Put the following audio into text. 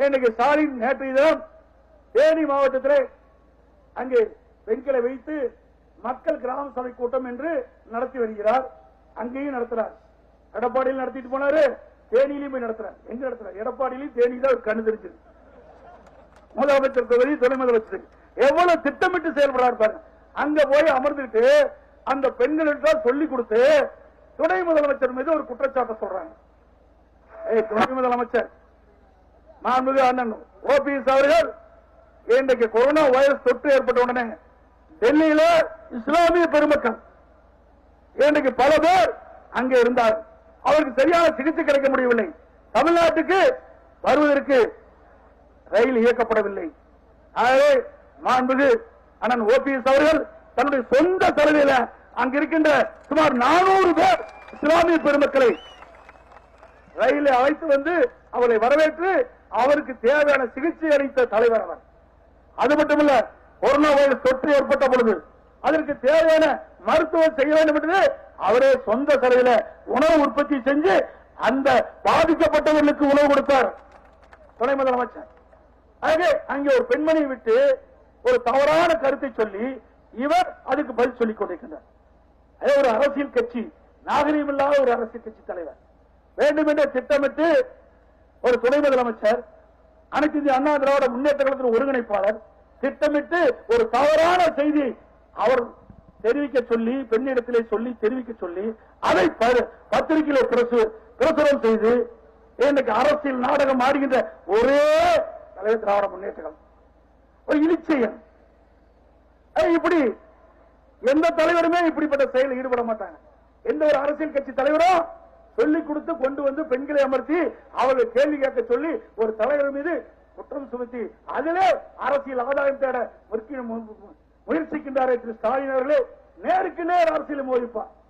இன்னைக்கு ஸ்டாலின் நேற்றைய தினம் தேனி மாவட்டத்திலே அங்கே பெண்களை வைத்து மக்கள் கிராம சபை கூட்டம் என்று நடத்தி வருகிறார் அங்கேயும் நடத்துறார் எடப்பாடியில் நடத்திட்டு போனாரு தேனியிலையும் போய் நடத்துறார் எங்க நடத்துறார் எடப்பாடியிலையும் தேனியில ஒரு கண்ணு தெரிஞ்சது முதலமைச்சர் தொகுதி துணை முதலமைச்சர் எவ்வளவு திட்டமிட்டு செயல்படுறாரு பாருங்க அங்க போய் அமர்ந்துட்டு அந்த பெண்களுக்கு சொல்லி கொடுத்து துணை முதலமைச்சர் மீது ஒரு குற்றச்சாட்டை சொல்றாங்க ஏய் துணை முதலமைச்சர் மாண்புமிகு அண்ணன் ஓபிஎஸ் அவர்கள் இன்றைக்கு கொரோனா வைரஸ் தொற்று ஏற்பட்ட உடனே டெல்லியில இஸ்லாமிய பெருமக்கள் இன்றைக்கு பல பேர் அங்கே இருந்தார் அவருக்கு சரியான சிகிச்சை கிடைக்க முடியவில்லை தமிழ்நாட்டுக்கு வருவதற்கு ரயில் இயக்கப்படவில்லை ஆகவே மாண்புகு அண்ணன் ஓபிஎஸ் அவர்கள் தன்னுடைய சொந்த செலவில அங்க இருக்கின்ற சுமார் நானூறு பேர் இஸ்லாமிய பெருமக்களை ரயிலை அழைத்து வந்து அவரை வரவேற்று அவருக்கு தேவையான சிகிச்சை அளித்த தலைவர் அவர் அது மட்டுமல்ல கொரோனா வைரஸ் தொற்று ஏற்பட்ட பொழுது அதற்கு தேவையான மருத்துவம் செய்ய வேண்டும் என்று அவரே சொந்த செலவில உணவு உற்பத்தி செஞ்சு அந்த பாதிக்கப்பட்டவர்களுக்கு உணவு கொடுத்தார் துணை முதலமைச்சர் ஆகவே அங்கே ஒரு பெண்மணியை விட்டு ஒரு தவறான கருத்தை சொல்லி இவர் அதுக்கு பதில் சொல்லிக் கொண்டிருக்கின்றார் அதே ஒரு அரசியல் கட்சி நாகரீகம் இல்லாத ஒரு அரசியல் கட்சி தலைவர் வேண்டுமென்றே திட்டமிட்டு ஒரு துணை முதலமைச்சர் அனைத்து இந்திய அண்ணா திராவிட முன்னேற்ற கழகத்தின் ஒருங்கிணைப்பாளர் திட்டமிட்டு ஒரு தவறான செய்தி அவர் தெரிவிக்க சொல்லி பெண்ணிடத்திலே சொல்லி தெரிவிக்க சொல்லி அதை ப- பத்திரிகையிலே பிரசு- பிரசுரம் செய்து இன்னைக்கு அரசியல் நாடகம் ஆடுகின்ற ஒரே தலைவர் திராவிட முன்னேற்ற கழகம் ஒரு இழிச்செயல் ஏய், இப்படி எந்த தலைவருமே இப்படிப்பட்ட செயலில் ஈடுபட மாட்டாங்க எந்த ஒரு அரசியல் கட்சி தலைவரும் சொல்லி கொடுத்து கொண்டு வந்து பெண்களை அமர்த்தி அவர்கள் கேள்வி கேட்க சொல்லி ஒரு தலைவர் மீது குற்றம் சுமத்தி அதிலே அரசியல் ஆதாயம் தேட முற்கி- மு- மு- முயற்சிக்கின்றாரே திரு ஸ்டாலின் அவர்களே நேருக்கு நேர் அரசியல் மோதிப்பார்